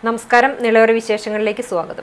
നമസ്കാരം നിളവര വിശേഷങ്ങളിലേക്ക് സ്വാഗതം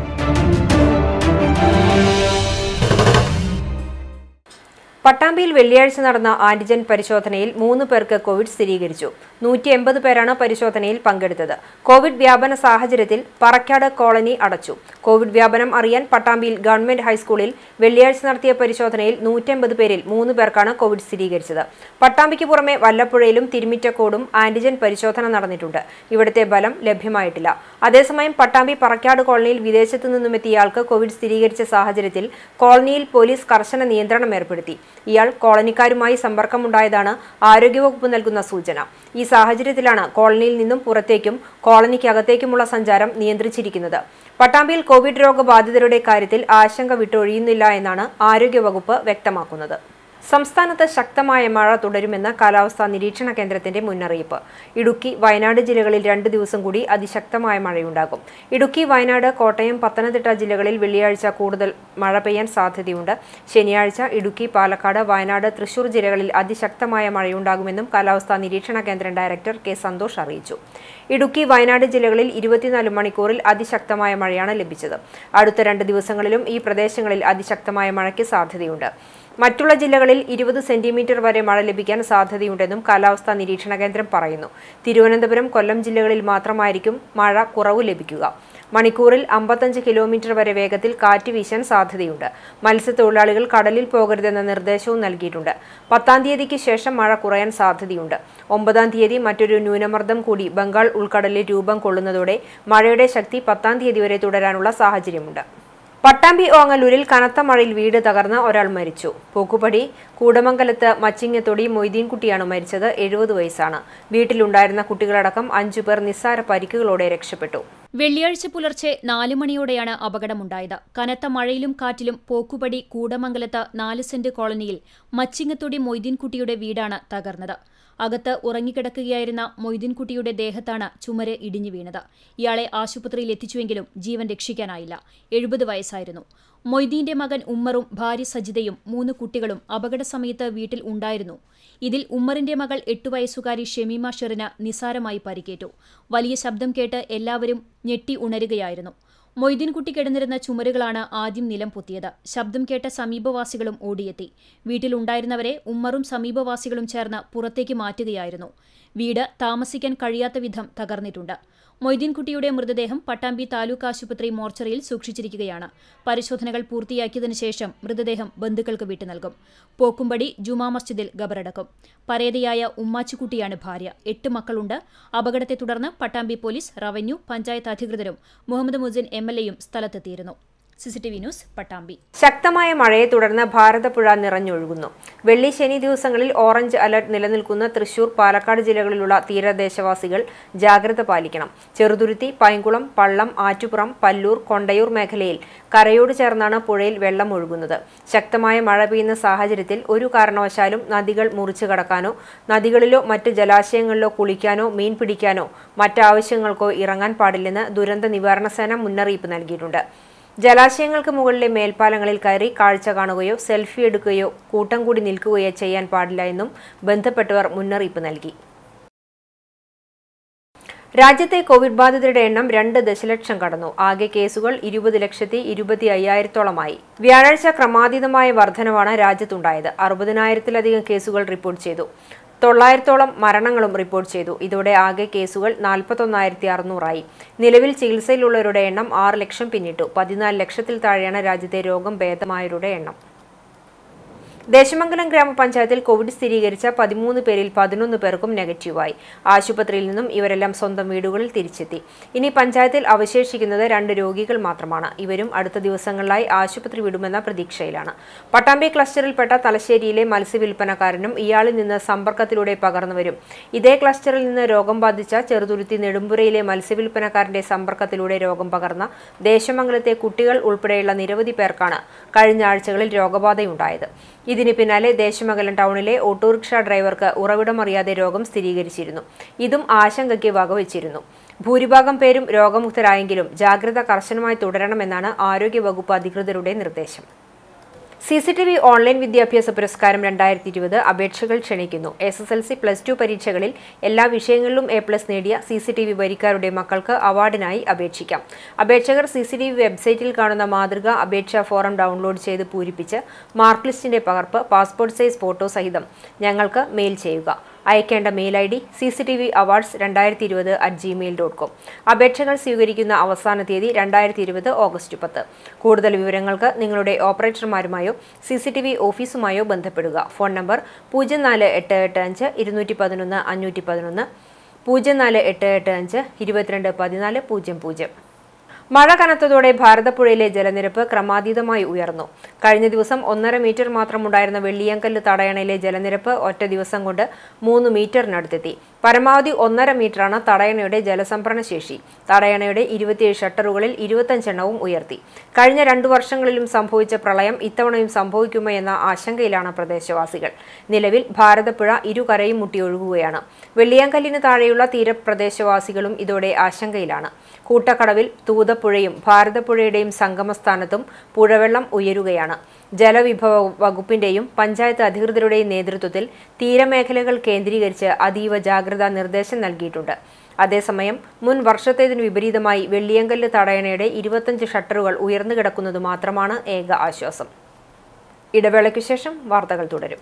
പട്ടാമ്പിയിൽ വെള്ളിയാഴ്ച നടന്ന ആന്റിജൻ പരിശോധനയിൽ മൂന്ന് പേർക്ക് കോവിഡ് സ്ഥിരീകരിച്ചു നൂറ്റി എൺപത് പേരാണ് പരിശോധനയിൽ പങ്കെടുത്തത് കോവിഡ് വ്യാപന സാഹചര്യത്തിൽ പറക്കാട് കോളനി അടച്ചു കോവിഡ് വ്യാപനം അറിയാൻ പട്ടാമ്പിയിൽ ഗവൺമെന്റ് ഹൈസ്കൂളിൽ വെള്ളിയാഴ്ച നടത്തിയ പരിശോധനയിൽ നൂറ്റമ്പത് പേരിൽ മൂന്ന് പേർക്കാണ് കോവിഡ് സ്ഥിരീകരിച്ചത് പട്ടാമ്പിക്ക് പുറമെ വല്ലപ്പുഴയിലും തിരുമിറ്റക്കോടും ആന്റിജൻ പരിശോധന നടന്നിട്ടുണ്ട് ഇവിടുത്തെ ഫലം ലഭ്യമായിട്ടില്ല അതേസമയം പട്ടാമ്പി പറക്കാട് കോളനിയിൽ വിദേശത്തു നിന്നുമെത്തിയയാൾക്ക് കോവിഡ് സ്ഥിരീകരിച്ച സാഹചര്യത്തിൽ കോളനിയിൽ പോലീസ് കർശന നിയന്ത്രണം ഏർപ്പെടുത്തി ഇയാൾ കോളനിക്കാരുമായി സമ്പർക്കമുണ്ടായതാണ് ആരോഗ്യവകുപ്പ് നൽകുന്ന സൂചന ഈ സാഹചര്യത്തിലാണ് കോളനിയിൽ നിന്നും പുറത്തേക്കും കോളനിക്കകത്തേക്കുമുള്ള സഞ്ചാരം നിയന്ത്രിച്ചിരിക്കുന്നത് പട്ടാമ്പിയിൽ കോവിഡ് രോഗബാധിതരുടെ കാര്യത്തിൽ ആശങ്ക വിട്ടൊഴിയുന്നില്ല എന്നാണ് ആരോഗ്യവകുപ്പ് വ്യക്തമാക്കുന്നത് സംസ്ഥാനത്ത് ശക്തമായ മഴ തുടരുമെന്ന് കാലാവസ്ഥാ നിരീക്ഷണ കേന്ദ്രത്തിന്റെ മുന്നറിയിപ്പ് ഇടുക്കി വയനാട് ജില്ലകളിൽ രണ്ട് ദിവസം കൂടി അതിശക്തമായ മഴയുണ്ടാകും ഇടുക്കി വയനാട് കോട്ടയം പത്തനംതിട്ട ജില്ലകളിൽ വെള്ളിയാഴ്ച കൂടുതൽ മഴ പെയ്യാൻ സാധ്യതയുണ്ട് ശനിയാഴ്ച ഇടുക്കി പാലക്കാട് വയനാട് തൃശൂർ ജില്ലകളിൽ അതിശക്തമായ മഴയുണ്ടാകുമെന്നും കാലാവസ്ഥാ നിരീക്ഷണ കേന്ദ്രം ഡയറക്ടർ കെ സന്തോഷ് അറിയിച്ചു ഇടുക്കി വയനാട് ജില്ലകളിൽ ഇരുപത്തിനാല് മണിക്കൂറിൽ അതിശക്തമായ മഴയാണ് ലഭിച്ചത് അടുത്ത രണ്ട് ദിവസങ്ങളിലും ഈ പ്രദേശങ്ങളിൽ അതിശക്തമായ മഴയ്ക്ക് സാധ്യതയുണ്ട് മറ്റുള്ള ജില്ലകളിൽ ഇരുപത് സെന്റിമീറ്റർ വരെ മഴ ലഭിക്കാൻ സാധ്യതയുണ്ടെന്നും കാലാവസ്ഥാ നിരീക്ഷണ കേന്ദ്രം പറയുന്നു തിരുവനന്തപുരം കൊല്ലം ജില്ലകളിൽ മാത്രമായിരിക്കും മഴ കുറവ് ലഭിക്കുക മണിക്കൂറിൽ അമ്പത്തഞ്ച് കിലോമീറ്റർ വരെ വേഗത്തിൽ കാറ്റ് വീശാൻ സാധ്യതയുണ്ട് മത്സ്യത്തൊഴിലാളികൾ കടലിൽ പോകരുതെന്ന നിർദ്ദേശവും നൽകിയിട്ടുണ്ട് പത്താം തീയതിക്ക് ശേഷം മഴ കുറയാൻ സാധ്യതയുണ്ട് ഒമ്പതാം തീയതി മറ്റൊരു ന്യൂനമർദ്ദം കൂടി ബംഗാൾ ഉൾക്കടലിൽ രൂപം കൊള്ളുന്നതോടെ മഴയുടെ ശക്തി പത്താം തീയതി വരെ തുടരാനുള്ള സാഹചര്യമുണ്ട് പട്ടാമ്പി ഓങ്ങല്ലൂരിൽ കനത്ത മഴയിൽ വീട് തകർന്ന് ഒരാൾ മരിച്ചു പൂക്കുപടി കൂടമംഗലത്ത് മച്ചിങ്ങത്തൊടി മൊയ്തീൻകുട്ടിയാണ് മരിച്ചത് എഴുപത് വയസ്സാണ് വീട്ടിലുണ്ടായിരുന്ന കുട്ടികളടക്കം അഞ്ചു പേർ നിസ്സാര പരിക്കുകളോടെ രക്ഷപ്പെട്ടു വെള്ളിയാഴ്ച പുലർച്ചെ നാല് മണിയോടെയാണ് അപകടമുണ്ടായത് കനത്ത മഴയിലും കാറ്റിലും പോക്കുപടി കൂടമംഗലത്ത് നാല് സെന്റ് കോളനിയിൽ മച്ചിങ്ങത്തൊടി മൊയ്തീൻകുട്ടിയുടെ വീടാണ് തകർന്നത് അകത്ത് ഉറങ്ങിക്കിടക്കുകയായിരുന്ന മൊയ്തീൻകുട്ടിയുടെ ദേഹത്താണ് ചുമര് ഇടിഞ്ഞു വീണത് ഇയാളെ ആശുപത്രിയിൽ എത്തിച്ചുവെങ്കിലും ജീവൻ രക്ഷിക്കാനായില്ല എഴുപത് വയസ്സായിരുന്നു മൊയ്തീന്റെ മകൻ ഉമ്മറും ഭാര്യ സജിതയും മൂന്ന് കുട്ടികളും അപകട സമയത്ത് വീട്ടിൽ ഉണ്ടായിരുന്നു ഇതിൽ ഉമ്മറിന്റെ മകൾ എട്ടു വയസ്സുകാരി ഷെമീമ ഷെറിന് നിസാരമായി പരിക്കേറ്റു വലിയ ശബ്ദം കേട്ട് എല്ലാവരും ഞെട്ടി ഉണരുകയായിരുന്നു മൊയ്തീൻകുട്ടി കിടന്നിരുന്ന ചുമരുകളാണ് ആദ്യം നിലം പൊത്തിയത് ശബ്ദം കേട്ട സമീപവാസികളും ഓടിയെത്തി വീട്ടിലുണ്ടായിരുന്നവരെ ഉമ്മറും സമീപവാസികളും ചേർന്ന് പുറത്തേക്ക് മാറ്റുകയായിരുന്നു വീട് താമസിക്കാൻ കഴിയാത്ത വിധം തകർന്നിട്ടുണ്ട് മൊയ്തീൻകുട്ടിയുടെ മൃതദേഹം പട്ടാമ്പി താലൂക്ക് ആശുപത്രി മോർച്ചറിയിൽ സൂക്ഷിച്ചിരിക്കുകയാണ് പരിശോധനകൾ പൂർത്തിയാക്കിയതിനു ശേഷം മൃതദേഹം ബന്ധുക്കൾക്ക് വിട്ടു നൽകും പോക്കുംപടി ജുമാ മസ്ജിദിൽ ഖബറടക്കും പരേതയായ ഉമ്മാച്ചുകുട്ടിയാണ് ഭാര്യ എട്ട് മക്കളുണ്ട് അപകടത്തെ തുടർന്ന് പട്ടാമ്പി പോലീസ് റവന്യൂ പഞ്ചായത്ത് അധികൃതരും മുഹമ്മദ് മുസിൻ എം എൽ എയും സ്ഥലത്തെത്തിയിരുന്നു സിസിടിവി ന്യൂസ് പട്ടാമ്പി ശക്തമായ മഴയെ തുടർന്ന് ഭാരതപ്പുഴ നിറഞ്ഞൊഴുകുന്നു വെള്ളി ശനി ദിവസങ്ങളിൽ ഓറഞ്ച് അലർട്ട് നിലനിൽക്കുന്ന തൃശൂർ പാലക്കാട് ജില്ലകളിലുള്ള തീരദേശവാസികൾ ജാഗ്രത പാലിക്കണം ചെറുതുരുത്തി പൈങ്കുളം പള്ളം ആറ്റുപുറം പല്ലൂർ കൊണ്ടയൂർ മേഖലയിൽ കരയോട് ചേർന്നാണ് പുഴയിൽ വെള്ളം ഒഴുകുന്നത് ശക്തമായ മഴ പെയ്യുന്ന സാഹചര്യത്തിൽ ഒരു കാരണവശാലും നദികൾ മുറിച്ചു കടക്കാനോ നദികളിലോ മറ്റ് ജലാശയങ്ങളിലോ കുളിക്കാനോ മീൻ പിടിക്കാനോ മറ്റാവശ്യങ്ങൾക്കോ ഇറങ്ങാൻ പാടില്ലെന്ന് ദുരന്ത നിവാരണ സേന മുന്നറിയിപ്പ് നൽകിയിട്ടുണ്ട് ജലാശയങ്ങൾക്ക് മുകളിലെ മേൽപ്പാലങ്ങളിൽ കയറി കാഴ്ച കാണുകയോ സെൽഫി എടുക്കുകയോ കൂട്ടം കൂടി നിൽക്കുകയോ ചെയ്യാൻ പാടില്ല എന്നും ബന്ധപ്പെട്ടവർ മുന്നറിയിപ്പ് നൽകി രാജ്യത്തെ കോവിഡ് ബാധിതരുടെ എണ്ണം രണ്ട് ദശലക്ഷം കടന്നു ആകെ കേസുകൾ ഇരുപത് ലക്ഷത്തി ഇരുപത്തി അയ്യായിരത്തോളമായി വ്യാഴാഴ്ച ക്രമാതീതമായ വർധനവാണ് രാജ്യത്തുണ്ടായത് അറുപതിനായിരത്തിലധികം കേസുകൾ റിപ്പോർട്ട് ചെയ്തു തൊള്ളായിരത്തോളം മരണങ്ങളും റിപ്പോർട്ട് ചെയ്തു ഇതോടെ ആകെ കേസുകൾ നാൽപ്പത്തൊന്നായിരത്തി അറുന്നൂറായി നിലവിൽ ചികിത്സയിലുള്ളവരുടെ എണ്ണം ആറ് ലക്ഷം പിന്നിട്ടു പതിനാല് ലക്ഷത്തിൽ താഴെയാണ് രാജ്യത്തെ രോഗം ഭേദമായവരുടെ എണ്ണം ദേശമംഗലം ഗ്രാമപഞ്ചായത്തിൽ കോവിഡ് സ്ഥിരീകരിച്ച പതിമൂന്ന് പേരിൽ പതിനൊന്ന് പേർക്കും നെഗറ്റീവായി ആശുപത്രിയിൽ നിന്നും ഇവരെല്ലാം സ്വന്തം വീടുകളിൽ തിരിച്ചെത്തി ഇനി പഞ്ചായത്തിൽ അവശേഷിക്കുന്നത് രണ്ട് രോഗികൾ മാത്രമാണ് ഇവരും അടുത്ത ദിവസങ്ങളിലായി ആശുപത്രി വിടുമെന്ന പ്രതീക്ഷയിലാണ് പട്ടാമ്പി ക്ലസ്റ്ററിൽപ്പെട്ട തലശ്ശേരിയിലെ മത്സ്യവില്പനക്കാരനും ഇയാളിൽ നിന്ന് സമ്പർക്കത്തിലൂടെ പകർന്നുവരും ഇതേ ക്ലസ്റ്ററിൽ നിന്ന് രോഗം ബാധിച്ച ചെറുതുരുത്തി നെടുമ്പുരയിലെ മത്സ്യവില്പനക്കാരന്റെ സമ്പർക്കത്തിലൂടെ രോഗം പകർന്ന ദേശമംഗലത്തെ കുട്ടികൾ ഉൾപ്പെടെയുള്ള നിരവധി പേർക്കാണ് കഴിഞ്ഞ ആഴ്ചകളിൽ രോഗബാധയുണ്ടായത് ഇതിന് പിന്നാലെ ദേശമംഗലം ടൗണിലെ ഓട്ടോറിക്ഷ ഡ്രൈവർക്ക് ഉറവിടമറിയാതെ രോഗം സ്ഥിരീകരിച്ചിരുന്നു ഇതും ആശങ്കയ്ക്ക് വകവച്ചിരുന്നു ഭൂരിഭാഗം പേരും രോഗമുക്തരായെങ്കിലും ജാഗ്രത കർശനമായി തുടരണമെന്നാണ് ആരോഗ്യവകുപ്പ് അധികൃതരുടെ നിർദ്ദേശം C C T V online വിദ്യാഭ്യാസ പുരസ്കാരം രണ്ടായിരത്തി ഇരുപത് അപേക്ഷകൾ ക്ഷണിക്കുന്നു S S L C plus two പരീക്ഷകളിൽ എല്ലാ വിഷയങ്ങളിലും എ പ്ലസ് നേടിയ സി സി ടി വി വരിക്കാരുടെ മക്കൾക്ക് അവാർഡിനായി അപേക്ഷിക്കാം അപേക്ഷകർ സി സി ടി വി വെബ്സൈറ്റിൽ കാണുന്ന മാതൃക അപേക്ഷാ ഫോറം ഡൗൺലോഡ് ചെയ്ത് പൂരിപ്പിച്ച് മാർക്ക് ലിസ്റ്റിന്റെ പകർപ്പ് പാസ്പോർട്ട് സൈസ് ഫോട്ടോ സഹിതം ഞങ്ങൾക്ക് മെയിൽ ചെയ്യുക അയക്കേണ്ട mail I D C C T V awards രണ്ടായിരത്തി ഇരുപത് അറ്റ് ജിമെയിൽ ഡോട്ട് കോം അപേക്ഷകൾ സ്വീകരിക്കുന്ന അവസാന തീയതി രണ്ടായിരത്തി ഇരുപത് ഓഗസ്റ്റ് പത്ത് കൂടുതൽ വിവരങ്ങൾക്ക് നിങ്ങളുടെ ഓപ്പറേറ്റർമാരുമായോ സി സി ടി വി ഓഫീസുമായോ ബന്ധപ്പെടുക ഫോൺ നമ്പർ പൂജ്യം നാല് എട്ട് എട്ട് അഞ്ച് ഇരുന്നൂറ്റി പതിനൊന്ന് അഞ്ഞൂറ്റി പതിനൊന്ന് പൂജ്യം നാല് എട്ട് എട്ട് അഞ്ച് ഇരുപത്തിരണ്ട് പതിനാല് പൂജ്യം പൂജ്യം മഴ കനത്തതോടെ ഭാരതപ്പുഴയിലെ ജലനിരപ്പ് ക്രമാതീതമായി ഉയർന്നു കഴിഞ്ഞ ദിവസം ഒന്നര മീറ്റർ മാത്രമുണ്ടായിരുന്ന വെള്ളിയങ്കല്ല് തടയണയിലെ ജലനിരപ്പ് ഒറ്റ ദിവസം കൊണ്ട് മൂന്ന് മീറ്ററിനടുത്തെത്തി പരമാവധി ഒന്നര മീറ്ററാണ് തടയണയുടെ ജലസംഭരണ ശേഷി തടയണയുടെ ഇരുപത്തിയേഴ് ഷട്ടറുകളിൽ ഇരുപത്തഞ്ചെണ്ണവും ഉയർത്തി കഴിഞ്ഞ രണ്ടു വർഷങ്ങളിലും സംഭവിച്ച പ്രളയം ഇത്തവണയും സംഭവിക്കുമോ എന്ന ആശങ്കയിലാണ് പ്രദേശവാസികൾ നിലവിൽ ഭാരതപ്പുഴ ഇരുകരയും മുട്ടിയൊഴുകുകയാണ് വെള്ളിയാങ്കല്ലിന് താഴെയുള്ള തീരപ്രദേശവാസികളും ഇതോടെ ആശങ്കയിലാണ് കൂട്ടക്കടവിൽ തൂതപ്പുഴയും ഭാരതപ്പുഴയുടെയും സംഗമസ്ഥാനത്തും പുഴവെള്ളം ഉയരുകയാണ് ജലവിഭവ വകുപ്പിന്റെയും പഞ്ചായത്ത് അധികൃതരുടെയും നേതൃത്വത്തിൽ തീരമേഖലകൾ കേന്ദ്രീകരിച്ച് അതീവ ജാഗ്രതാ നിർദ്ദേശം നൽകിയിട്ടുണ്ട് അതേസമയം മുൻ വർഷത്തേതിന് വിപരീതമായി വെള്ളിയങ്കല്ല് തടയണയുടെ ഇരുപത്തഞ്ച് ഷട്ടറുകൾ ഉയർന്നു കിടക്കുന്നത് മാത്രമാണ് ഏക ആശ്വാസം ഇടവേളയ്ക്കു ശേഷം വാർത്തകൾ തുടരും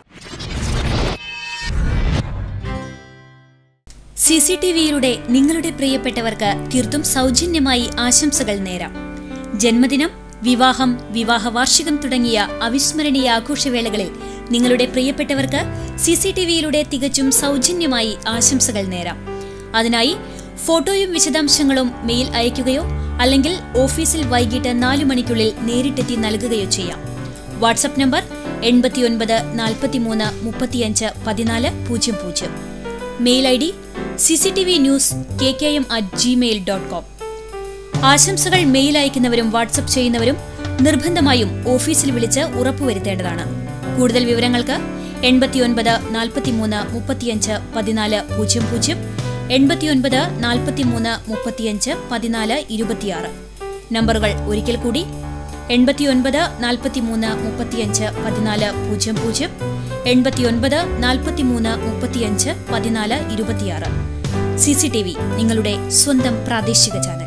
സി സി ടി വിയിലൂടെ നിങ്ങളുടെ പ്രിയപ്പെട്ടവർക്ക് തീർത്തും സൗജന്യമായി ആശംസകൾ നേരാം ജന്മദിനം വിവാഹം വിവാഹ വാർഷികം തുടങ്ങിയ അവിസ്മരണീയ ആഘോഷവേളകളിൽ നിങ്ങളുടെ പ്രിയപ്പെട്ടവർക്ക് സി സി ടി വിയിലൂടെ തികച്ചും സൗജന്യമായി ആശംസകൾ നേരാം അതിനായി ഫോട്ടോയും വിശദാംശങ്ങളും മെയിൽ അയയ്ക്കുകയോ അല്ലെങ്കിൽ ഓഫീസിൽ വൈകിട്ട് നാലു മണിക്കുള്ളിൽ നേരിട്ടെത്തി നൽകുകയോ ചെയ്യാം വാട്സപ്പ് നമ്പർ എൺപത്തിയൊൻപത് നാൽപ്പത്തിമൂന്ന് മുപ്പത്തിയഞ്ച് പതിനാല് പൂജ്യം പൂജ്യം mail I D C C T V news K K M at Gmail dot com ആശംസകൾ മെയിൽ അയക്കുന്നവരും വാട്സപ്പ് ചെയ്യുന്നവരും നിർബന്ധമായും ഓഫീസിൽ വിളിച്ച് ഉറപ്പുവരുത്തേണ്ടതാണ് കൂടുതൽ വിവരങ്ങൾക്ക് എൺപത്തിയൊൻപത് നാൽപ്പത്തിമൂന്ന് മുപ്പത്തിയഞ്ച് പതിനാല് പൂജ്യം പൂജ്യം എൺപത്തിയൊൻപത് നാൽപ്പത്തിമൂന്ന് മുപ്പത്തിയഞ്ച് പതിനാല് ഇരുപത്തിയാറ് നമ്പറുകൾ ഒരിക്കൽ കൂടി എൺപത്തിയൊൻപത് നാൽപ്പത്തിമൂന്ന് മുപ്പത്തിയഞ്ച് പതിനാല് പൂജ്യം പൂജ്യം എൺപത്തിയൊൻപത് നാൽപ്പത്തിമൂന്ന് മുപ്പത്തിയഞ്ച് പതിനാല് ഇരുപത്തിയാറ് സി സി ടി വി നിങ്ങളുടെ സ്വന്തം പ്രാദേശിക ചാനൽ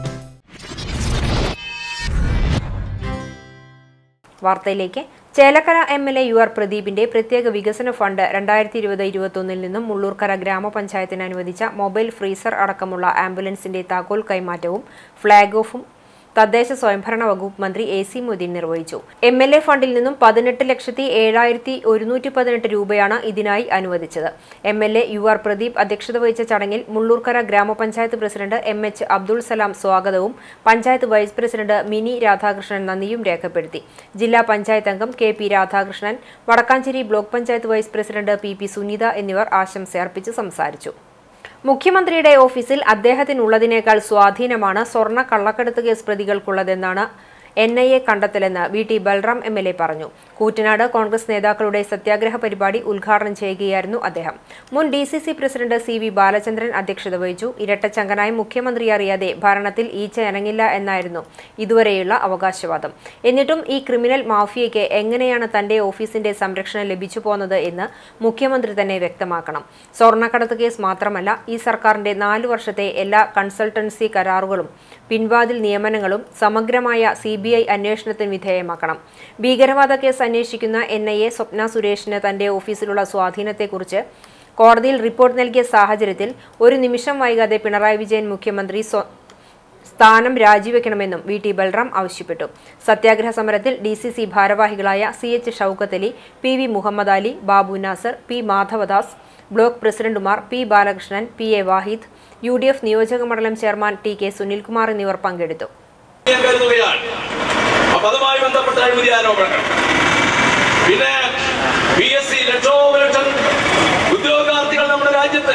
വാർത്തയിലേക്ക് Chelakkara M L A U R പ്രദീപിന്റെ പ്രത്യേക വികസന ഫണ്ട് രണ്ടായിരത്തി ഇരുപത് ഇരുപത്തൊന്നിൽ നിന്നും മുള്ളൂർക്കര ഗ്രാമപഞ്ചായത്തിന് അനുവദിച്ച മൊബൈൽ ഫ്രീസർ അടക്കമുള്ള ആംബുലൻസിന്റെ താക്കോൽ കൈമാറ്റവും ഫ്ളാഗ് ഓഫും തദ്ദേശ സ്വയംഭരണ വകുപ്പ് മന്ത്രി എ സി മൊയ്തീൻ നിർവഹിച്ചു എം എൽ എ ഫണ്ടിൽ നിന്നും പതിനെട്ട് ലക്ഷത്തി ഏഴായിരത്തി ഒരുന്നൂറ്റി പതിനെട്ട് രൂപയാണ് ഇതിനായി അനുവദിച്ചത് M L A U R Pradeep അധ്യക്ഷത വഹിച്ച ചടങ്ങിൽ Mullurkara grama panchayat president M H Abdul Salam സ്വാഗതവും പഞ്ചായത്ത് വൈസ് പ്രസിഡന്റ് മിനി രാധാകൃഷ്ണൻ നന്ദിയും രേഖപ്പെടുത്തി ജില്ലാ പഞ്ചായത്ത് അംഗം K P Radhakrishnan Vadakkanchery block panchayat vice president P P Sunitha എന്നിവർ ആശംസയർപ്പിച്ച് സംസാരിച്ചു മുഖ്യമന്ത്രിയുടെ ഓഫീസിൽ അദ്ദേഹത്തിനുള്ളതിനേക്കാൾ സ്വാധീനമാണ് സ്വർണ്ണ കള്ളക്കടത്ത് കേസ് പ്രതികൾക്കുള്ളതെന്നാണ് എൻ ഐ എ കണ്ടെത്തലെന്ന് V T Balram M L A പറഞ്ഞു കൂറ്റനാട് കോൺഗ്രസ് നേതാക്കളുടെ സത്യാഗ്രഹ പരിപാടി ഉദ്ഘാടനം ചെയ്യുകയായിരുന്നു അദ്ദേഹം മുൻ D C C president C V Balachandran അധ്യക്ഷത വഹിച്ചു ഇരട്ടച്ചങ്കനായി മുഖ്യമന്ത്രി അറിയാതെ ഭരണത്തിൽ ഈച്ച അനങ്ങില്ല എന്നായിരുന്നു ഇതുവരെയുള്ള അവകാശവാദം എന്നിട്ടും ഈ ക്രിമിനൽ മാഫിയയ്ക്ക് എങ്ങനെയാണ് തന്റെ ഓഫീസിന്റെ സംരക്ഷണം ലഭിച്ചു പോന്നത് എന്ന് മുഖ്യമന്ത്രി തന്നെ വ്യക്തമാക്കണം സ്വർണ്ണക്കടത്ത് കേസ് മാത്രമല്ല ഈ സർക്കാരിന്റെ നാലു വർഷത്തെ എല്ലാ കൺസൾട്ടൻസി കരാറുകളും പിൻവാതിൽ നിയമനങ്ങളും സമഗ്രമായ സി ബി ഐ അന്വേഷണത്തിന് വിധേയമാക്കണം ഭീകരവാദ കേസ് അന്വേഷിക്കുന്ന എൻ ഐ എ സ്വപ്ന സുരേഷിന് തന്റെ ഓഫീസിലുള്ള സ്വാധീനത്തെക്കുറിച്ച് കോടതിയിൽ റിപ്പോർട്ട് നൽകിയ സാഹചര്യത്തിൽ ഒരു നിമിഷം വൈകാതെ പിണറായി വിജയൻ മുഖ്യമന്ത്രി സ്വ സ്ഥാനം രാജിവെക്കണമെന്നും വി ടി ബൽറാം ആവശ്യപ്പെട്ടു സത്യാഗ്രഹ സമരത്തിൽ ഡി സി സി ഭാരവാഹികളായ C H Shoukath Ali P V Muhammad Ali Babu Nasar P Madhavadas block പ്രസിഡന്റുമാർ P Balakrishnan P A Wahid U D F നിയോജക മണ്ഡലം ചെയർമാൻ ടി കെ സുനിൽകുമാർ എന്നിവർ പങ്കെടുത്തു ഞാൻ കരുതുകയാണ് അപ്പൊ അതുമായി ബന്ധപ്പെട്ട അഴിമതി ആരോപണങ്ങൾ പിന്നെ പി എസ് സി ലക്ഷോപലക്ഷം ഉദ്യോഗാർത്ഥികൾ നമ്മുടെ രാജ്യത്ത്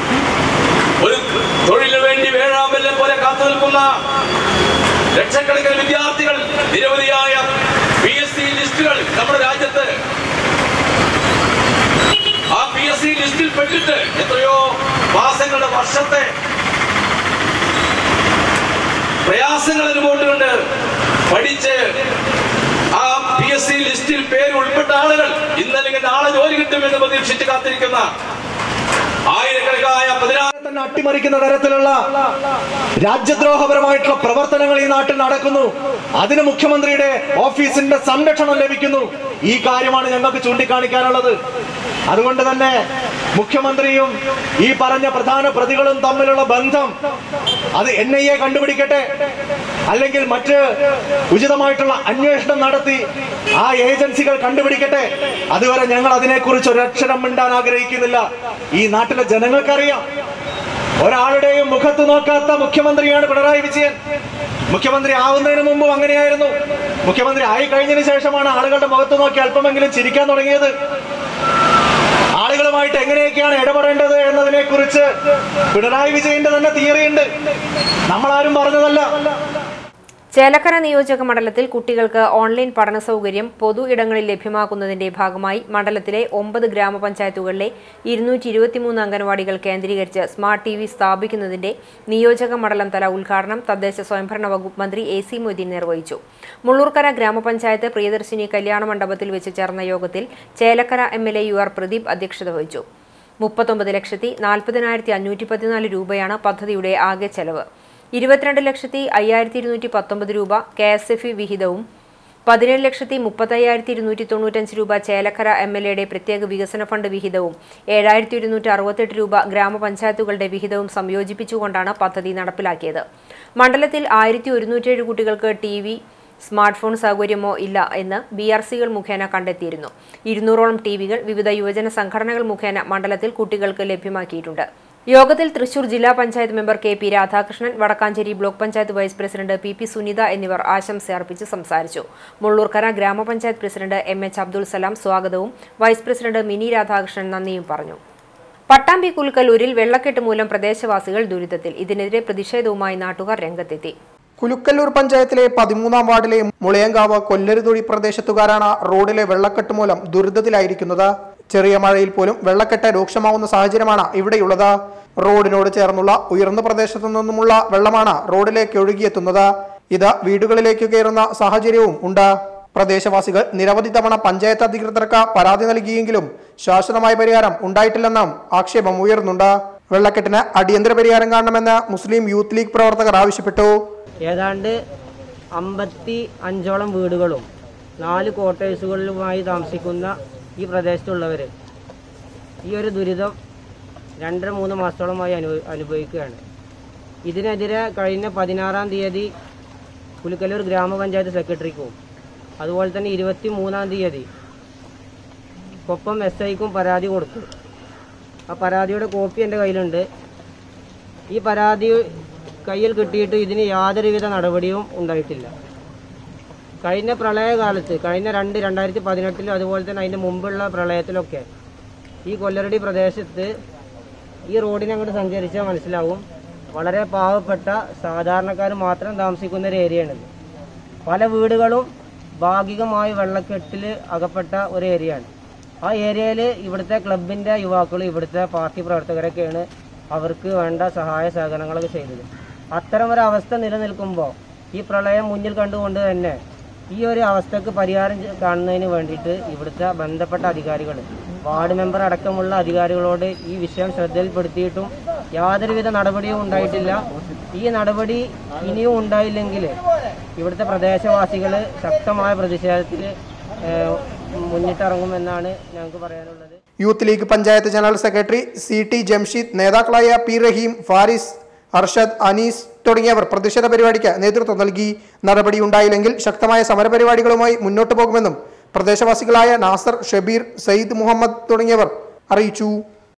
ഒരു തൊഴിലിന് വേണ്ടി വേഴാമ്പലിനെ പോലെ കാത്തു നിൽക്കുന്ന ലക്ഷക്കണക്കിന് വിദ്യാർത്ഥികൾ നിരവധിയായ പി എസ് സി ലിസ്റ്റുകൾ നമ്മുടെ രാജ്യത്ത് ആ പി എസ് സി ലിസ്റ്റിൽ പെട്ടിട്ട് എത്രയോ മാസങ്ങളുടെ വർഷത്തെ പ്രയാസങ്ങൾ അനുഭവപ്പെട്ടുകൊണ്ട് പഠിച്ച് ആ പി എസ് സി ലിസ്റ്റിൽ പേര് ഉൾപ്പെട്ട ആളുകൾ ഇന്നല്ലെങ്കിൽ നാളെ ജോലി കിട്ടുമെന്ന് പ്രതീക്ഷിച്ച് കാത്തിരിക്കുന്ന ആയിരക്കണക്കായ പതിനാറ് തന്നെ അട്ടിമറിക്കുന്ന തരത്തിലുള്ള രാജ്യദ്രോഹപരമായിട്ടുള്ള പ്രവർത്തനങ്ങൾ ഈ നാട്ടിൽ നടക്കുന്നു അതിന് മുഖ്യമന്ത്രിയുടെ ഓഫീസിന്റെ സംരക്ഷണം ലഭിക്കുന്നു ഈ കാര്യമാണ് ഞങ്ങൾക്ക് ചൂണ്ടിക്കാണിക്കാനുള്ളത് അതുകൊണ്ട് തന്നെ മുഖ്യമന്ത്രിയും ഈ പറഞ്ഞ പ്രധാന പ്രതികളും തമ്മിലുള്ള ബന്ധം അത് എൻ ഐ എ കണ്ടുപിടിക്കട്ടെ അല്ലെങ്കിൽ മറ്റ് ഉചിതമായിട്ടുള്ള അന്വേഷണം നടത്തി ആ ഏജൻസികൾ കണ്ടുപിടിക്കട്ടെ അതുവരെ ഞങ്ങൾ അതിനെക്കുറിച്ച് ഒരക്ഷരം മിണ്ടാൻ ആഗ്രഹിക്കുന്നില്ല ഈ നാട്ടിലെ ജനങ്ങൾക്കറിയാം ഒരാളുടെയും മുഖത്ത് നോക്കാത്ത മുഖ്യമന്ത്രിയാണ് പിണറായി വിജയൻ മുഖ്യമന്ത്രി ആവുന്നതിന് മുമ്പും അങ്ങനെയായിരുന്നു മുഖ്യമന്ത്രി ആയി കഴിഞ്ഞതിന് ശേഷമാണ് ആളുകളുടെ മുഖത്ത് നോക്കി അല്പമെങ്കിലും ചിരിക്കാൻ തുടങ്ങിയത് ആളുകളുമായിട്ട് എങ്ങനെയൊക്കെയാണ് ഇടപെടേണ്ടത് എന്നതിനെ കുറിച്ച് പിണറായി വിജയന്റെ തന്നെ തിയറി ഉണ്ട് നമ്മളാരും പറഞ്ഞതല്ല ചേലക്കര നിയോജക മണ്ഡലത്തിൽ കുട്ടികൾക്ക് ഓൺലൈൻ പഠന സൗകര്യം പൊതു ഇടങ്ങളിൽ ലഭ്യമാക്കുന്നതിന്റെ ഭാഗമായി മണ്ഡലത്തിലെ ഒമ്പത് ഗ്രാമപഞ്ചായത്തുകളിലെ ഇരുന്നൂറ്റി ഇരുപത്തിമൂന്ന് അംഗൻവാടികൾ കേന്ദ്രീകരിച്ച് സ്മാർട്ട് ടി വി സ്ഥാപിക്കുന്നതിന്റെ നിയോജക മണ്ഡലം തല ഉദ്ഘാടനം തദ്ദേശ സ്വയംഭരണ വകുപ്പ് മന്ത്രി എ സി മൊയ്തീൻ നിർവഹിച്ചു മുള്ളൂർക്കര ഗ്രാമപഞ്ചായത്ത് പ്രിയദർശിനി കല്യാണ മണ്ഡപത്തിൽ വെച്ച് ചേർന്ന യോഗത്തിൽ Chelakkara M L A U R Pradeep അധ്യക്ഷത വഹിച്ചു മുപ്പത്തൊമ്പത് ലക്ഷത്തി നാൽപ്പതിനായിരത്തി അഞ്ഞൂറ്റി പതിനാല് രൂപയാണ് പദ്ധതിയുടെ ആകെ ചെലവ് ഇരുപത്തിരണ്ട് ലക്ഷത്തി അയ്യായിരത്തി ഇരുന്നൂറ്റി പത്തൊമ്പത് രൂപ കെ എസ് എഫ് ഇ വിഹിതവും പതിനേഴ് ലക്ഷത്തി മുപ്പത്തയ്യായിരത്തി ഇരുന്നൂറ്റി തൊണ്ണൂറ്റഞ്ച് രൂപ ചേലക്കര എം എൽ എയുടെ പ്രത്യേക വികസന ഫണ്ട് വിഹിതവും ഏഴായിരത്തി ഒരുന്നൂറ്റി അറുപത്തെട്ട് രൂപ ഗ്രാമപഞ്ചായത്തുകളുടെ വിഹിതവും സംയോജിപ്പിച്ചുകൊണ്ടാണ് പദ്ധതി നടപ്പിലാക്കിയത് മണ്ഡലത്തിൽ ആയിരത്തി ഒരുന്നൂറ്റേഴ് കുട്ടികൾക്ക് ടി വി സ്മാർട്ട് ഫോൺ സൗകര്യമോ ഇല്ല എന്ന് ബി ആർ സികൾ മുഖേന കണ്ടെത്തിയിരുന്നു ഇരുന്നൂറോളം ടി വികൾ വിവിധ യുവജന സംഘടനകൾ മുഖേന മണ്ഡലത്തിൽ കുട്ടികൾക്ക് ലഭ്യമാക്കിയിട്ടുണ്ട് യോഗത്തിൽ തൃശൂർ ജില്ലാ panchayat member K P Radhakrishnan Vadakkanchery block panchayat vice president P P Sunitha എന്നിവർ ആശംസ അർപ്പിച്ച് സംസാരിച്ചു Mullurkara grama panchayat president M H Abdul Salam സ്വാഗതവും വൈസ് പ്രസിഡന്റ് മിനി രാധാകൃഷ്ണൻ നന്ദിയും പറഞ്ഞു പട്ടാമ്പി കുൽക്കല്ലൂരിൽ വെള്ളക്കെട്ട് മൂലം പ്രദേശവാസികൾ ദുരിതത്തിൽ ഇതിനെതിരെ പ്രതിഷേധവുമായി നാട്ടുകാർ രംഗത്തെത്തി കുലുക്കല്ലൂർ പഞ്ചായത്തിലെ പതിമൂന്നാം വാർഡിലെ മുളയങ്കാവ് കൊല്ലരുതൊടി പ്രദേശത്തുകാരാണ് റോഡിലെ വെള്ളക്കെട്ട് മൂലം ദുരിതത്തിലായിരിക്കുന്നത് ചെറിയ മഴയിൽ പോലും വെള്ളക്കെട്ട് രൂക്ഷമാവുന്ന സാഹചര്യമാണ് ഇവിടെയുള്ളത് റോഡിനോട് ചേർന്നുള്ള ഉയർന്ന പ്രദേശത്തു നിന്നുമുള്ള വെള്ളമാണ് റോഡിലേക്ക് ഒഴുകിയെത്തുന്നത് ഇത് വീടുകളിലേക്ക് കയറുന്ന സാഹചര്യവും ഉണ്ട് പ്രദേശവാസികൾ നിരവധി തവണ പഞ്ചായത്ത് അധികൃതർക്ക് പരാതി നൽകിയെങ്കിലും ശാശ്വതമായ പരിഹാരം ഉണ്ടായിട്ടില്ലെന്നും ആക്ഷേപം ഉയർന്നുണ്ട് വെള്ളക്കെട്ടിന് അടിയന്തര പരിഹാരം കാണണമെന്ന് മുസ്ലിം യൂത്ത് ലീഗ് പ്രവർത്തകർ ആവശ്യപ്പെട്ടു ഏതാണ്ട് അമ്പത്തി അഞ്ചോളം വീടുകളും നാല് ക്വാർട്ടേഴ്സുകളിലുമായി താമസിക്കുന്ന ഈ പ്രദേശത്തുള്ളവർ ഈ ഒരു ദുരിതം രണ്ടര മൂന്ന് മാസത്തോളമായി അനു അനുഭവിക്കുകയാണ് ഇതിനെതിരെ കഴിഞ്ഞ പതിനാറാം തീയതി പുലിക്കല്ലൂർ ഗ്രാമപഞ്ചായത്ത് സെക്രട്ടറിക്കും അതുപോലെ തന്നെ ഇരുപത്തി മൂന്നാം തീയതി കൊപ്പം എസ് ഐക്കും പരാതി കൊടുത്തു ആ പരാതിയുടെ കോപ്പി എൻ്റെ കയ്യിലുണ്ട് ഈ പരാതി കയ്യിൽ കിട്ടിയിട്ട് ഇതിന് യാതൊരുവിധ നടപടിയും ഉണ്ടായിട്ടില്ല കഴിഞ്ഞ പ്രളയകാലത്ത് കഴിഞ്ഞ രണ്ട് രണ്ടായിരത്തി പതിനെട്ടിലും അതുപോലെ തന്നെ അതിൻ്റെ മുമ്പുള്ള പ്രളയത്തിലൊക്കെ ഈ കൊല്ലറടി പ്രദേശത്ത് ഈ റോഡിനെ അങ്ങോട്ട് സഞ്ചരിച്ചാൽ മനസ്സിലാവും വളരെ പാവപ്പെട്ട സാധാരണക്കാർ മാത്രം താമസിക്കുന്ന ഒരു ഏരിയയാണിത് പല വീടുകളും ഭാഗികമായി വെള്ളക്കെട്ടിൽ അകപ്പെട്ട ഒരു ഏരിയയാണ് ആ ഏരിയയിൽ ഇവിടുത്തെ ക്ലബിൻ്റെ യുവാക്കളും ഇവിടുത്തെ പാർട്ടി പ്രവർത്തകരൊക്കെയാണ് അവർക്ക് വേണ്ട സഹായ സഹകരണങ്ങളൊക്കെ ചെയ്തത് അത്തരം ഒരു അവസ്ഥ നിലനിൽക്കുമ്പോൾ ഈ പ്രളയം മുന്നിൽ കണ്ടുകൊണ്ട് തന്നെ ഈ ഒരു അവസ്ഥക്ക് പരിഹാരം ചെ- കാണുന്നതിന് വേണ്ടിയിട്ട് ഇവിടുത്തെ ബന്ധപ്പെട്ട അധികാരികൾ വാർഡ് മെമ്പർ അടക്കമുള്ള അധികാരികളോട് ഈ വിഷയം ശ്രദ്ധയിൽപ്പെടുത്തിയിട്ടും യാതൊരുവിധ നടപടിയും ഉണ്ടായിട്ടില്ല ഈ നടപടി ഇനിയും ഉണ്ടായില്ലെങ്കിൽ ഇവിടുത്തെ പ്രദേശവാസികൾ ശക്തമായ പ്രതിഷേധത്തിൽ ഏഹ്, മുന്നിട്ടിറങ്ങുമെന്നാണ് ഞങ്ങൾക്ക് പറയാനുള്ളത് youth league panchayat general secretary C T Jamsheed നേതാക്കളായ പി റഹീം ഫാരിസ് അർഷദ് അനീസ് തുടങ്ങിയവർ പ്രതിഷേധ പരിപാടിക്ക് നേതൃത്വം നൽകി നടപടിയുണ്ടായില്ലെങ്കിൽ ശക്തമായ സമരപരിപാടികളുമായി മുന്നോട്ടു പോകുമെന്നും പ്രദേശവാസികളായ നാസർ ഷബീർ സയ്യിദ് മുഹമ്മദ് തുടങ്ങിയവർ അറിയിച്ചു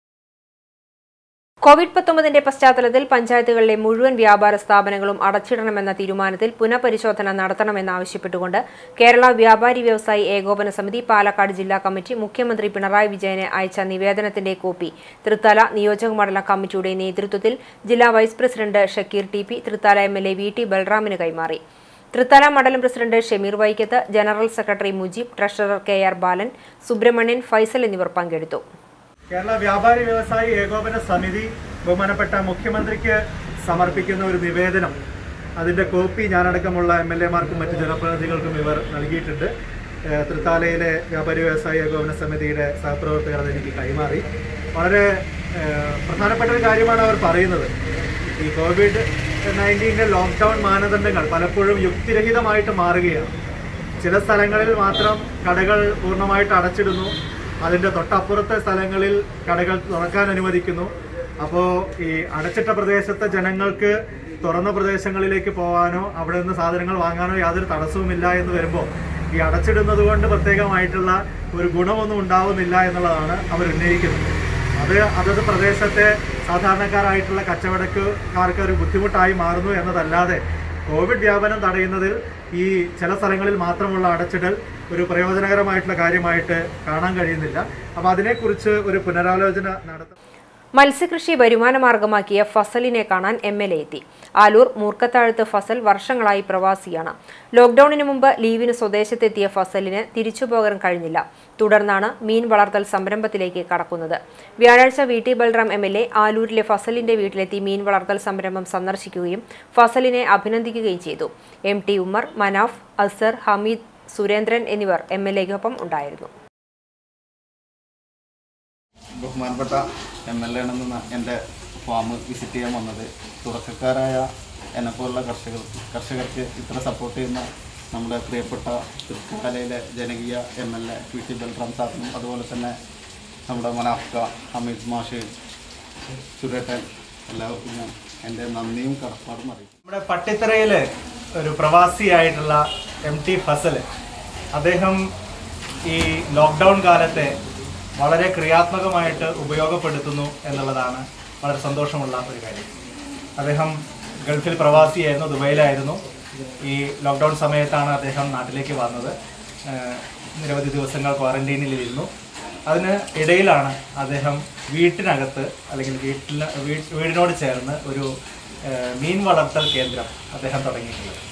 കോവിഡ് പത്തൊമ്പതിന്റെ പശ്ചാത്തലത്തിൽ പഞ്ചായത്തുകളിലെ മുഴുവൻ വ്യാപാര സ്ഥാപനങ്ങളും അടച്ചിടണമെന്ന തീരുമാനത്തിൽ പുനഃപരിശോധന നടത്തണമെന്നാവശ്യപ്പെട്ടുകൊണ്ട് കേരള വ്യാപാരി വ്യവസായി ഏകോപന സമിതി പാലക്കാട് ജില്ലാ കമ്മിറ്റി മുഖ്യമന്ത്രി പിണറായി വിജയന് അയച്ച നിവേദനത്തിന്റെ കോപ്പി തൃത്തല നിയോജക മണ്ഡലം കമ്മിറ്റിയുടെ നേതൃത്വത്തിൽ ജില്ലാ vice president Shakeer T P Thrithala M L A V T ബൽറാമിന് കൈമാറി തൃത്തല മണ്ഡലം president Shameer Vaikkath general secretary Mujeeb treasurer K R Balan Subramanian Faisal എന്നിവർ പങ്കെടുത്തു കേരള വ്യാപാരി വ്യവസായി ഏകോപന സമിതി ബഹുമാനപ്പെട്ട മുഖ്യമന്ത്രിക്ക് സമർപ്പിക്കുന്ന ഒരു നിവേദനം അതിന്റെ കോപ്പി ഞാനടക്കമുള്ള എം എൽ എമാർക്കും മറ്റ് ജനപ്രതിനിധികൾക്കും ഇവർ നൽകിയിട്ടുണ്ട് ഏഹ്, തൃത്താലയിലെ വ്യാപാരി വ്യവസായ ഏകോപന സമിതിയുടെ സഹപ്രവർത്തകർ അതെനിക്ക് കൈമാറി വളരെ ഏഹ്, പ്രധാനപ്പെട്ട ഒരു കാര്യമാണ് അവർ പറയുന്നത് ഈ കോവിഡ് നയൻറ്റീൻ്റെ ലോക്ക്ഡൗൺ മാനദണ്ഡങ്ങൾ പലപ്പോഴും യുക്തിരഹിതമായിട്ട് മാറുകയാണ് ചില സ്ഥലങ്ങളിൽ മാത്രം കടകൾ പൂർണ്ണമായിട്ട് അടച്ചിടുന്നു അതിൻ്റെ തൊട്ടപ്പുറത്തെ സ്ഥലങ്ങളിൽ കടകൾ തുറക്കാൻ അനുവദിക്കുന്നു അപ്പോൾ ഈ അടച്ചിട്ട പ്രദേശത്തെ ജനങ്ങൾക്ക് തുറന്ന പ്രദേശങ്ങളിലേക്ക് പോകാനോ അവിടെ നിന്ന് സാധനങ്ങൾ വാങ്ങാനോ യാതൊരു തടസ്സവുമില്ല എന്ന് വരുമ്പോൾ ഈ അടച്ചിടുന്നത് കൊണ്ട് പ്രത്യേകമായിട്ടുള്ള ഒരു ഗുണമൊന്നും ഉണ്ടാവുന്നില്ല എന്നുള്ളതാണ് അവർ ഉന്നയിക്കുന്നത് അത് അതത് പ്രദേശത്തെ സാധാരണക്കാരായിട്ടുള്ള കച്ചവടക്കാർക്ക് ഒരു ബുദ്ധിമുട്ടായി മാറുന്നു എന്നതല്ലാതെ കോവിഡ് വ്യാപനം തടയുന്നതിൽ ഈ ചില സ്ഥലങ്ങളിൽ മാത്രമുള്ള അടച്ചിടൽ ഒരു പ്രയോജനകരമായിട്ടുള്ള കാര്യമായിട്ട് കാണാൻ കഴിയുന്നില്ല അപ്പോൾ അതിനെക്കുറിച്ച് ഒരു പുനരാലോചന നടത്താൻ മത്സ്യകൃഷി വരുമാനമാർഗമാക്കിയ ഫസലിനെ കാണാൻ എം എൽ എ എത്തി ആലൂർ മൂർക്കത്താഴത്ത് ഫസൽ വർഷങ്ങളായി പ്രവാസിയാണ് ലോക്ഡൌണിന് മുമ്പ് ലീവിന് സ്വദേശത്തെത്തിയ ഫസലിന് തിരിച്ചു പോകാൻ കഴിഞ്ഞില്ല തുടർന്നാണ് മീൻ വളർത്തൽ സംരംഭത്തിലേക്ക് കടക്കുന്നത് വ്യാഴാഴ്ച V T Balram M L A ആലൂരിലെ ഫസലിന്റെ വീട്ടിലെത്തി മീൻ വളർത്തൽ സംരംഭം സന്ദർശിക്കുകയും ഫസലിനെ അഭിനന്ദിക്കുകയും ചെയ്തു എം ടി ഉമ്മർ മനാഫ് അസർ ഹമീദ് സുരേന്ദ്രൻ എന്നിവർ എം എൽ എക്കൊപ്പം ഉണ്ടായിരുന്നു ബഹുമാനപ്പെട്ട എം എൽ എ ആണെന്ന് എൻ്റെ ഫാം വിസിറ്റ് ചെയ്യാൻ വന്നത് തുടക്കക്കാരായ എന്നെപ്പോലുള്ള കർഷകർക്ക് കർഷകർക്ക് ഇത്ര സപ്പോർട്ട് ചെയ്യുന്ന നമ്മുടെ പ്രിയപ്പെട്ട തൃക്കാലയിലെ ജനകീയ M L A P T Balram സാറിനും അതുപോലെ തന്നെ നമ്മുടെ മനാഫ്ക ഹമീദ് മാഷ് സുരേട്ടൻ എല്ലാവർക്കും ഞാൻ എൻ്റെ നന്ദിയും കടപ്പാടും അറിയിക്കും നമ്മുടെ പട്ടിത്തറയില് ഒരു പ്രവാസിയായിട്ടുള്ള എം ടി ഫസൽ അദ്ദേഹം ഈ ലോക്ക്ഡൗൺ കാലത്തെ വളരെ ക്രിയാത്മകമായിട്ട് ഉപയോഗപ്പെടുത്തുന്നു എന്നുള്ളതാണ് വളരെ സന്തോഷമുള്ള ഒരു കാര്യം അദ്ദേഹം ഗൾഫിൽ പ്രവാസിയായിരുന്നു ദുബൈയിലായിരുന്നു ഈ ലോക്ക്ഡൗൺ സമയത്താണ് അദ്ദേഹം നാട്ടിലേക്ക് വന്നത് ഏഹ് നിരവധി ദിവസങ്ങൾ ക്വാറന്റൈനിലിരുന്നു അതിന് ഇടയിലാണ് അദ്ദേഹം വീട്ടിനകത്ത് അല്ലെങ്കിൽ വീട്ടിൽ വീ- വീടിനോട് ചേർന്ന് ഒരു ഏഹ് മീൻ വളർത്തൽ കേന്ദ്രം അദ്ദേഹം തുടങ്ങിയിട്ടുള്ളത്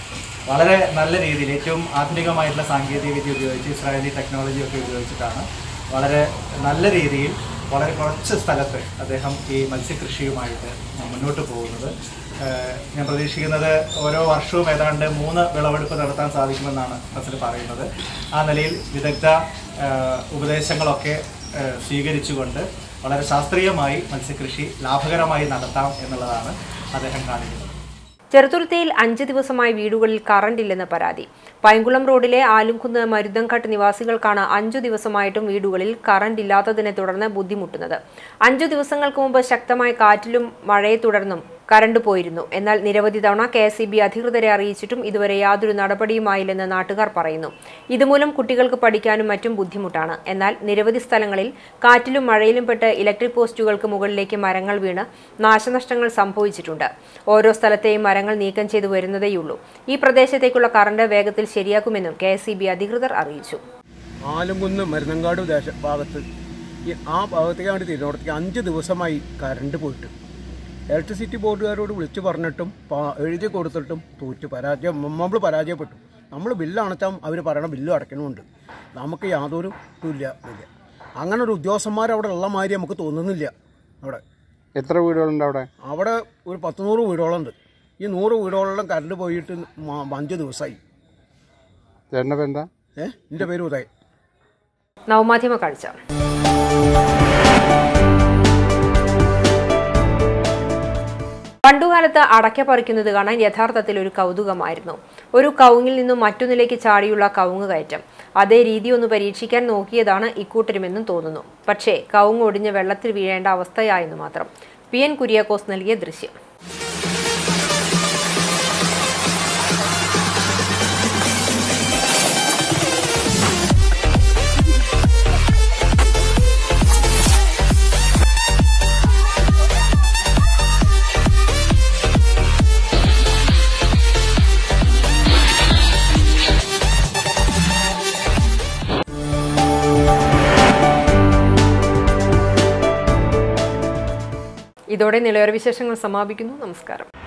വളരെ നല്ല രീതിയിൽ ഏറ്റവും ആധുനികമായിട്ടുള്ള സാങ്കേതിക വിദ്യ ഉപയോഗിച്ച് ഇസ്രായേലി ടെക്നോളജി ഒക്കെ ഉപയോഗിച്ചിട്ടാണ് വളരെ നല്ല രീതിയിൽ വളരെ കുറച്ച് സ്ഥലത്ത് അദ്ദേഹം ഈ മത്സ്യകൃഷിയുമായിട്ട് മുന്നോട്ട് പോകുന്നത് ഏഹ് ഞാൻ പ്രതീക്ഷിക്കുന്നത് ഓരോ വർഷവും ഏതാണ്ട് മൂന്ന് വിളവെടുപ്പ് നടത്താൻ സാധിക്കുമെന്നാണ് ഫസൽ പറയുന്നത് ആ നിലയിൽ വിദഗ്ധ ഏഹ് ഉപദേശങ്ങളൊക്കെ ഏഹ് സ്വീകരിച്ചുകൊണ്ട് വളരെ ശാസ്ത്രീയമായി മത്സ്യകൃഷി ലാഭകരമായി നടത്താം എന്നുള്ളതാണ് അദ്ദേഹം കാണിക്കുന്നത് ചെറുതുരുത്തിയിൽ അഞ്ച് ദിവസമായി വീടുകളിൽ കറണ്ട് ഇല്ലെന്ന് പരാതി പൈങ്കുളം റോഡിലെ ആലുംകുന്ന് മരുതൻകാട്ട് നിവാസികൾക്കാണ് അഞ്ചു ദിവസമായിട്ടും വീടുകളിൽ കറണ്ട് ഇല്ലാത്തതിനെ തുടർന്ന് ബുദ്ധിമുട്ടുന്നത് അഞ്ചു ദിവസങ്ങൾക്ക് മുമ്പ് ശക്തമായ കാറ്റിലും മഴയെ തുടർന്നും കറണ്ട് പോയിരുന്നു എന്നാൽ നിരവധി തവണ കെ എസ് ഇ ബി അധികൃതരെ അറിയിച്ചിട്ടും ഇതുവരെ യാതൊരു നടപടിയുമായില്ലെന്ന് നാട്ടുകാർ പറയുന്നു ഇതുമൂലം കുട്ടികൾക്ക് പഠിക്കാനും മറ്റും ബുദ്ധിമുട്ടാണ് എന്നാൽ നിരവധി സ്ഥലങ്ങളിൽ കാറ്റിലും മഴയിലും പെട്ട് ഇലക്ട്രിക് പോസ്റ്റുകൾക്ക് മുകളിലേക്ക് മരങ്ങൾ വീണ് നാശനഷ്ടങ്ങൾ സംഭവിച്ചിട്ടുണ്ട് ഓരോ സ്ഥലത്തെയും മരങ്ങൾ നീക്കം ചെയ്തു വരുന്നതേയുള്ളൂ ഈ പ്രദേശത്തേക്കുള്ള കറണ്ട് വേഗത്തിൽ ശരിയാക്കുമെന്നും കെ അധികൃതർ അറിയിച്ചു ആലുംകുന്ന് മരുന്നങ്കാട് ദേശ ഭാഗത്ത് ഈ ആ ഭാഗത്തേക്ക് വേണ്ടി തിരുവനന്തപുരത്തേക്ക് അഞ്ച് ദിവസമായി കറണ്ട് പോയിട്ട് ഇലക്ട്രിസിറ്റി ബോർഡുകാരോട് വിളിച്ചു പറഞ്ഞിട്ടും പ- എഴുതി കൊടുത്തിട്ടും തോറ്റ് പരാജയം നമ്മൾ പരാജയപ്പെട്ടു നമ്മൾ ബില്ല് അടച്ചാൽ അവർ പറയണ ബില്ല് അടയ്ക്കണമുണ്ട് നമുക്ക് യാതൊരു ഇതുമില്ല ഇല്ല അങ്ങനെ ഒരു ഉദ്യോഗസ്ഥന്മാർ അവിടെ ഉള്ള മാതിരി നമുക്ക് തോന്നുന്നില്ല അവിടെ എത്ര വീടുകളുണ്ട് അവിടെ അവിടെ ഒരു പത്ത് നൂറ് വീടുകളുണ്ട് ഈ നൂറ് വീടുകളെല്ലാം കറണ്ട് പോയിട്ട് മ- അഞ്ച് ദിവസമായി ചേട്ടൻ്റെ പേരെന്താ ഏഹ് എൻ്റെ പേര് ഉദയ് നവമാധ്യമ കാഴ്ച പണ്ടുകാലത്ത് അടയ്ക്ക പറിക്കുന്നത് കാണാൻ യഥാർത്ഥത്തിൽ ഒരു കൗതുകമായിരുന്നു ഒരു കവുങ്ങിൽ നിന്നും മറ്റൊന്നിലേക്ക് ചാടിയുള്ള കവുങ്ങ് കയറ്റം അതേ രീതി ഒന്ന് പരീക്ഷിക്കാൻ നോക്കിയതാണ് ഇക്കൂട്ടരുമെന്നും തോന്നുന്നു പക്ഷേ കവുങ്ങ് ഒടിഞ്ഞ് വെള്ളത്തിൽ വീഴേണ്ട അവസ്ഥയായെന്ന് മാത്രം പി എൻ കുര്യാക്കോസ് നൽകിയ ദൃശ്യം ഇതോടെ നിലയോര വിശേഷങ്ങൾ സമാപിക്കുന്നു നമസ്കാരം